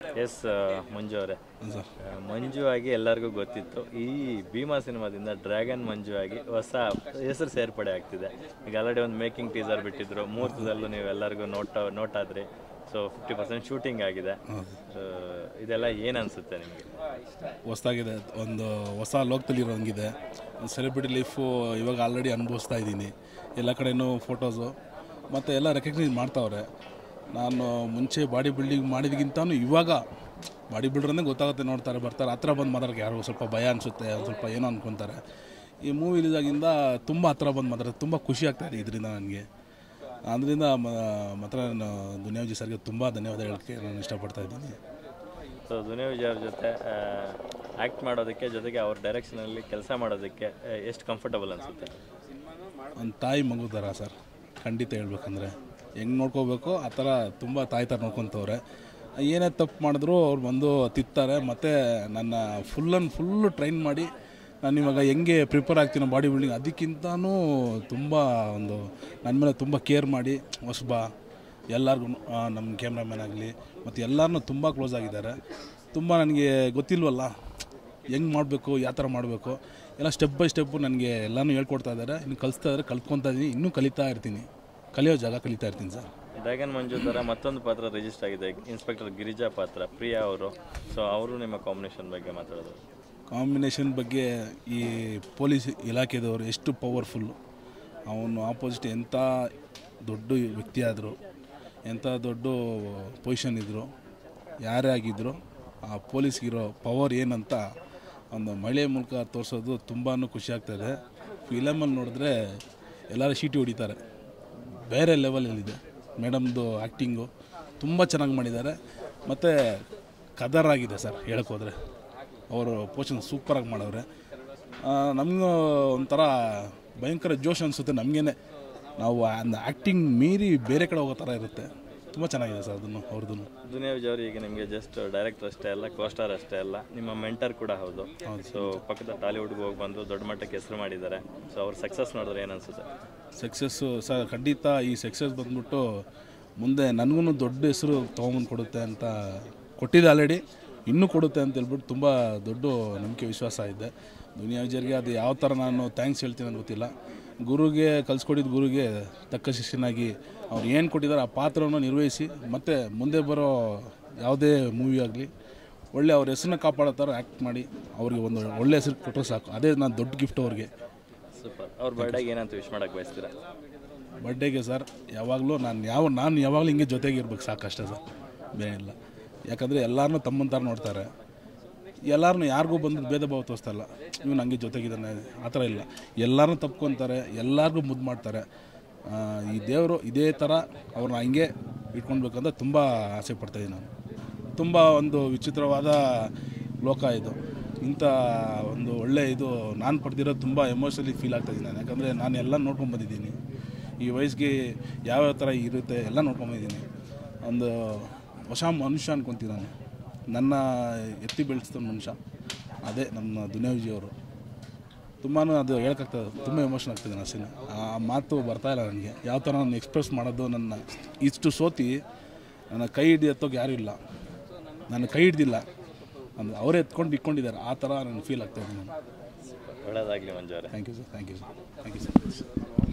S ಮಂಜು ಅವರೇ sir ಮಂಜು ಆಗಿ ಎಲ್ಲರಿಗೂ ಗೊತ್ತಿತ್ತು ಈ ಭೀಮಾ ಸಿನಿಮಾದಿಂದ ಡ್ರ್ಯಾಗನ್ ಮಂಜು ಆಗಿ ಹೊಸ ಹೆಸರು ಸೇರ್ಪಡೆ ಆಗ್ತಿದೆ ಈಗ ಆಲ್ರೆಡಿ ಒಂದು ಮೇಕಿಂಗ್ ಟೀಸರ್ ಬಿಟ್ಟಿದ್ರು ಮುಹೂರ್ತದಲ್ಲೂ ನೀವು ಎಲ್ಲರಿಗೂ ನೋಟ್ ನೋಟ್ ಆದ್ರಿ ಸೊ ಫಿಫ್ಟಿ ಪರ್ಸೆಂಟ್ ಶೂಟಿಂಗ್ ಆಗಿದೆ So, ಇದೆಲ್ಲ ಏನು ಅನಿಸುತ್ತೆ ನಿಮಗೆ ಹೊಸ್ದಾಗಿದೆ ಒಂದು ಹೊಸ ಲೋಕದಲ್ಲಿ ಇರೋಂಗಿದೆ ಒಂದು ಸೆಲೆಬ್ರಿಟಿ ಲೈಫು ಇವಾಗ ಆಲ್ರೆಡಿ ಅನುಭವಿಸ್ತಾ ಇದ್ದೀನಿ ಎಲ್ಲ ಕಡೆನೂ ಫೋಟೋಸು ಮತ್ತು ಎಲ್ಲ ರೆಕಗ್ನೈಸ್ ಮಾಡ್ತಾವ್ರೆ ನಾನು ಮುಂಚೆ ಬಾಡಿ ಬಿಲ್ಡಿಂಗ್ ಮಾಡಿದ್ಗಿಂತನೂ ಇವಾಗ ಬಾಡಿ ಬಿಲ್ಡ್ರನ್ನೇ ಗೊತ್ತಾಗುತ್ತೆ ನೋಡ್ತಾರೆ ಬರ್ತಾರೆ ಹತ್ರ ಬಂದು ಮಾತಾಡೋಕೆ ಯಾರು ಸ್ವಲ್ಪ ಭಯ ಅನಿಸುತ್ತೆ ಒಂದು ಸ್ವಲ್ಪ ಏನೋ ಅನ್ಕೊತಾರೆ ಈ ಮೂವಿ ರಿಲೀಸಾಗಿಂದ ತುಂಬ ಹತ್ರ ಬಂದು ಮಾತಾಡೋದು ತುಂಬ ಖುಷಿ ಆಗ್ತಾ ಇದೆ ಇದರಿಂದ ನನಗೆ ಅದರಿಂದ ಮಾತ್ರ ನಾನು ದುನಿಯಾಜಿ ಸರ್ಗೆ ತುಂಬ ಧನ್ಯವಾದ ಹೇಳೋಕ್ಕೆ ನಾನು ಇಷ್ಟಪಡ್ತಾ ಇದ್ದೀನಿ ಸೊ ದುನಿಯಾ ವಿಜಯ್ ಅವ್ರ ಜೊತೆ ಆ್ಯಕ್ಟ್ ಮಾಡೋದಕ್ಕೆ ಜೊತೆಗೆ ಅವ್ರ ಡೈರೆಕ್ಷನಲ್ಲಿ ಕೆಲಸ ಮಾಡೋದಕ್ಕೆ ಎಷ್ಟು ಕಂಫರ್ಟಬಲ್ ಅನಿಸುತ್ತೆ ಒಂದು ತಾಯಿ ಮಗು ಥರ ಸರ್ ಖಂಡಿತ ಹೇಳ್ಬೇಕಂದ್ರೆ ಹೆಂಗೆ ನೋಡ್ಕೋಬೇಕು ಆ ಥರ ತುಂಬ ತಾಯಿ ಥರ ನೋಡ್ಕೊತವ್ರೆ ಏನೇ ತಪ್ಪು ಮಾಡಿದ್ರು ಅವ್ರು ಬಂದು ತಿತ್ತಾರೆ ಮತ್ತು ನನ್ನ ಫುಲ್ ಆ್ಯಂಡ್ ಫುಲ್ಲು ಟ್ರೈನ್ ಮಾಡಿ ನಾನು ಇವಾಗ ಹೆಂಗೆ ಪ್ರಿಪೇರ್ ಆಗ್ತೀನಿ ಬಾಡಿ ಬಿಲ್ಡಿಂಗ್ ಅದಕ್ಕಿಂತನೂ ತುಂಬ ಒಂದು ನನ್ನ ಮೇಲೆ ತುಂಬ ಕೇರ್ ಮಾಡಿ ಹೊಸಬ ಎಲ್ಲರಿಗೂ ನಮ್ಮ ಕ್ಯಾಮ್ರಾಮ್ಯಾನ್ ಆಗಲಿ ಮತ್ತು ಎಲ್ಲರನ್ನೂ ತುಂಬ ಕ್ಲೋಸ್ ಆಗಿದ್ದಾರೆ ತುಂಬ ನನಗೆ ಗೊತ್ತಿಲ್ವಲ್ಲ ಹೆಂಗೆ ಮಾಡಬೇಕು ಯಾವ ಥರ ಮಾಡಬೇಕು ಎಲ್ಲ ಸ್ಟೆಪ್ ಬೈ ಸ್ಟೆಪ್ಪು ನನಗೆ ಎಲ್ಲನೂ ಹೇಳ್ಕೊಡ್ತಾ ಇದ್ದಾರೆ ಇನ್ನು ಕಲಿಸ್ತಾ ಇದ್ದಾರೆ ಕಲ್ತ್ಕೊತಾ ಇದ್ದೀನಿ ಇನ್ನೂ ಕಲಿತಾ ಇರ್ತೀನಿ ಕಲಿಯೋ ಜಾಗ ಕಲಿತಾ ಇರ್ತೀನಿ ಸರ್ ಡ್ರ್ಯಾಗನ್ ಮಂಜು ಥರ ಮತ್ತೊಂದು ಪಾತ್ರ ರಿಜಿಸ್ಟರ್ ಆಗಿದೆ ಇನ್ಸ್ಪೆಕ್ಟರ್ ಗಿರಿಜಾ ಪಾತ್ರ ಪ್ರಿಯಾ ಅವರು ಸೊ ಅವರು ನಿಮ್ಮ ಕಾಂಬಿನೇಷನ್ ಬಗ್ಗೆ ಮಾತಾಡೋದು ಕಾಂಬಿನೇಷನ್ ಬಗ್ಗೆ ಈ ಪೊಲೀಸ್ ಇಲಾಖೆದವರು ಎಷ್ಟು ಪವರ್ಫುಲ್ಲು ಅವನು ಆಪೋಸಿಟ್ ಎಂಥ ದೊಡ್ಡ ವ್ಯಕ್ತಿ ಆದರು ಎಂಥ ದೊಡ್ಡ ಪೊಸಿಷನ್ ಇದ್ದರು ಯಾರೇ ಆಗಿದ್ದರು ಆ ಪೊಲೀಸ್ಗಿರೋ ಪವರ್ ಏನಂತ ಒಂದು ಮಹಿಳೆ ಮೂಲಕ ತೋರಿಸೋದು ತುಂಬಾ ಖುಷಿ ಆಗ್ತಾಯಿದೆ ಫಿಲಮಲ್ಲಿ ನೋಡಿದ್ರೆ ಎಲ್ಲರೂ ಶೀಟಿ ಹೊಡಿತಾರೆ ಬೇರೆ ಲೆವೆಲಲ್ಲಿದೆ ಮೇಡಮ್ದು ಆ್ಯಕ್ಟಿಂಗು ತುಂಬ ಚೆನ್ನಾಗಿ ಮಾಡಿದ್ದಾರೆ ಮತ್ತು ಕದರ್ ಆಗಿದೆ ಸರ್ ಹೇಳಕ್ಕೆ ಹೋದರೆ ಅವರು ಪೋಷನ್ ಸೂಪರಾಗಿ ಮಾಡವ್ರೆ ನಮಗೂ ಒಂಥರ ಭಯಂಕರ ಜೋಶ್ ಅನಿಸುತ್ತೆ ನಮಗೇನೆ ನಾವು ಆ್ಯಕ್ಟಿಂಗ್ ಮೀರಿ ಬೇರೆ ಕಡೆ ಹೋಗೋ ಥರ ಇರುತ್ತೆ ತುಂಬ ಚೆನ್ನಾಗಿದೆ ಸರ್ ಅದನ್ನು ಅವ್ರದ್ದು ದುನಿಯಾ ವಿಜಯ್ ಅವರು ಈಗ ನಿಮಗೆ ಜಸ್ಟ್ ಡೈರೆಕ್ಟರ್ ಅಷ್ಟೇ ಅಲ್ಲ ಕೋಸ್ಟಾರ್ ಅಷ್ಟೇ ಅಲ್ಲ ನಿಮ್ಮ ಮೆಂಟರ್ ಕೂಡ ಹೌದು ಸೊ ಪಕ್ಕದ ಟಾಲಿವುಡ್ಗೆ ಹೋಗಿ ಬಂದು ದೊಡ್ಡ ಮಟ್ಟಕ್ಕೆ ಹೆಸರು ಮಾಡಿದ್ದಾರೆ ಸೊ ಅವ್ರ ಸಕ್ಸಸ್ ನೋಡಿದ್ರೆ ಏನು ಅನ್ಸುತ್ತೆ ಸಕ್ಸಸ್ಸು ಸರ್ ಖಂಡಿತ ಈ ಸಕ್ಸಸ್ ಬಂದ್ಬಿಟ್ಟು ಮುಂದೆ ನನಗೂ ದೊಡ್ಡ ಹೆಸರು ತೊಗೊಂಬಂದು ಕೊಡುತ್ತೆ ಅಂತ ಕೊಟ್ಟಿದೆ ಆಲ್ರೆಡಿ ಇನ್ನೂ ಕೊಡುತ್ತೆ ಅಂತ ಹೇಳ್ಬಿಟ್ಟು ತುಂಬ ದೊಡ್ಡ ನಂಬಿಕೆ ವಿಶ್ವಾಸ ಇದೆ ದುನಿಯಾ ವಿಜಯರಿಗೆ ಅದು ಯಾವ ಥರ ನಾನು ಥ್ಯಾಂಕ್ಸ್ ಹೇಳ್ತೀನಿ ಅಂತ ಗೊತ್ತಿಲ್ಲ ಗುರುಗೆ ಕಲಿಸ್ಕೊಟ್ಟಿದ್ದು ಗುರುಗೆ ತಕ್ಕ ಶಿಷ್ಯನಾಗಿ ಅವ್ರು ಏನು ಕೊಟ್ಟಿದ್ದಾರೆ ಆ ಪಾತ್ರವನ್ನು ನಿರ್ವಹಿಸಿ ಮತ್ತು ಮುಂದೆ ಬರೋ ಯಾವುದೇ ಮೂವಿ ಆಗಲಿ ಒಳ್ಳೆ ಅವ್ರ ಹೆಸರನ್ನ ಕಾಪಾಡೋ ಥರ ಆ್ಯಕ್ಟ್ ಮಾಡಿ ಅವ್ರಿಗೆ ಒಂದು ಒಳ್ಳೆ ಹೆಸರು ಕೊಟ್ಟರೆ ಸಾಕು ಅದೇ ನಾನು ದೊಡ್ಡ ಗಿಫ್ಟ್ ಅವ್ರಿಗೆ ಸೂಪರ್ ಅವ್ರ ಬರ್ಡೇಗೆ ಏನಂತ ವಿಶ್ ಮಾಡಕ್ಕೆ ಬಯಸ್ತೀರಾ ಬರ್ಡೇಗೆ ಸರ್ ಯಾವಾಗಲೂ ನಾನು ಯಾವ ನಾನು ಯಾವಾಗಲೂ ಹಿಂಗೆ ಜೊತೆಗೆ ಇರ್ಬೇಕು ಸಾಕಷ್ಟೇ ಸರ್ ಬೇರೆ ಇಲ್ಲ ಯಾಕಂದರೆ ಎಲ್ಲರನ್ನೂ ತಮ್ಮನ ಥರ ನೋಡ್ತಾರೆ ಎಲ್ಲರನ್ನೂ ಯಾರಿಗೂ ಬಂದು ಭೇದ ಭಾವ ತೋರಿಸ್ತಾ ಇಲ್ಲ ಇವ್ನು ಹಂಗೆ ಜೊತೆಗಿದ್ದಾನೆ ಆ ಥರ ಇಲ್ಲ ಎಲ್ಲರನ್ನೂ ತಪ್ಕೊತಾರೆ ಎಲ್ಲರಿಗೂ ಮುದ್ದು ಮಾಡ್ತಾರೆ ಆ, ಈ ದೇವರು ಇದೇ ಥರ ಅವ್ರನ್ನ ಹಂಗೆ ಇಟ್ಕೊಳ್ಬೇಕಂತ ತುಂಬ ಆಸೆ ಪಡ್ತಾಯಿದ್ದೀನಿ ನಾನು ತುಂಬ ಒಂದು ವಿಚಿತ್ರವಾದ ಲೋಕ ಇದು ಇಂಥ ಒಂದು ಒಳ್ಳೆ ಇದು ನಾನು ಪಡೆದಿರೋದು ತುಂಬ ಎಮೋಷನಲಿ ಫೀಲ್ ಆಗ್ತಾಯಿದ್ದೀನಿ ನಾನು ಯಾಕಂದರೆ ನಾನು ಎಲ್ಲ ನೋಡ್ಕೊಂಡು ಬಂದಿದ್ದೀನಿ ಈ ವಯಸ್ಸಿಗೆ ಯಾವ್ಯಾವ ಥರ ಇರುತ್ತೆ ಎಲ್ಲ ನೋಡ್ಕೊಂಬಂದಿದ್ದೀನಿ ಒಂದು ಹೊಸ ಮನುಷ್ಯ ಅನ್ಕೊತೀನಿ ನಾನು ನನ್ನ ಎತ್ತಿ ಬೆಳೆಸಿದ ಮನುಷ್ಯ ಅದೇ ನಮ್ಮ ದುನಿಯಾ ವಿಜಯ್ ಅವರು ತುಂಬಾ ಅದು ಹೇಳೋಕ್ಕಾಗ್ತದೆ ತುಂಬ ಎಮೋಷನ್ ಆಗ್ತದೆ ನನ್ನ ಸೀನ್ ಆ ಮಾತು ಬರ್ತಾ ಇಲ್ಲ ನನಗೆ ಯಾವ ಥರ ನಾನು ಎಕ್ಸ್ಪ್ರೆಸ್ ಮಾಡೋದು ನನ್ನ ಇಷ್ಟು ಸೋತಿ ನನ್ನ ಕೈ ಹಿಡಿಯೋಕ್ಕೆ ಯಾರೂ ಇಲ್ಲ ನನ್ನ ಕೈ ಹಿಡ್ದಿಲ್ಲ ಅಂದ್ರೆ ಅವರೇ ಎತ್ಕೊಂಡು ಇಟ್ಕೊಂಡಿದ್ದಾರೆ ಆ ಥರ ನನಗೆ ಫೀಲ್ ಆಗ್ತಾಯಿದೆ ನಾನು ಒಳ್ಳೇದಾಗಲಿ ಮಂಜು ಅವರೇ thank you sir thank you sir thank you sir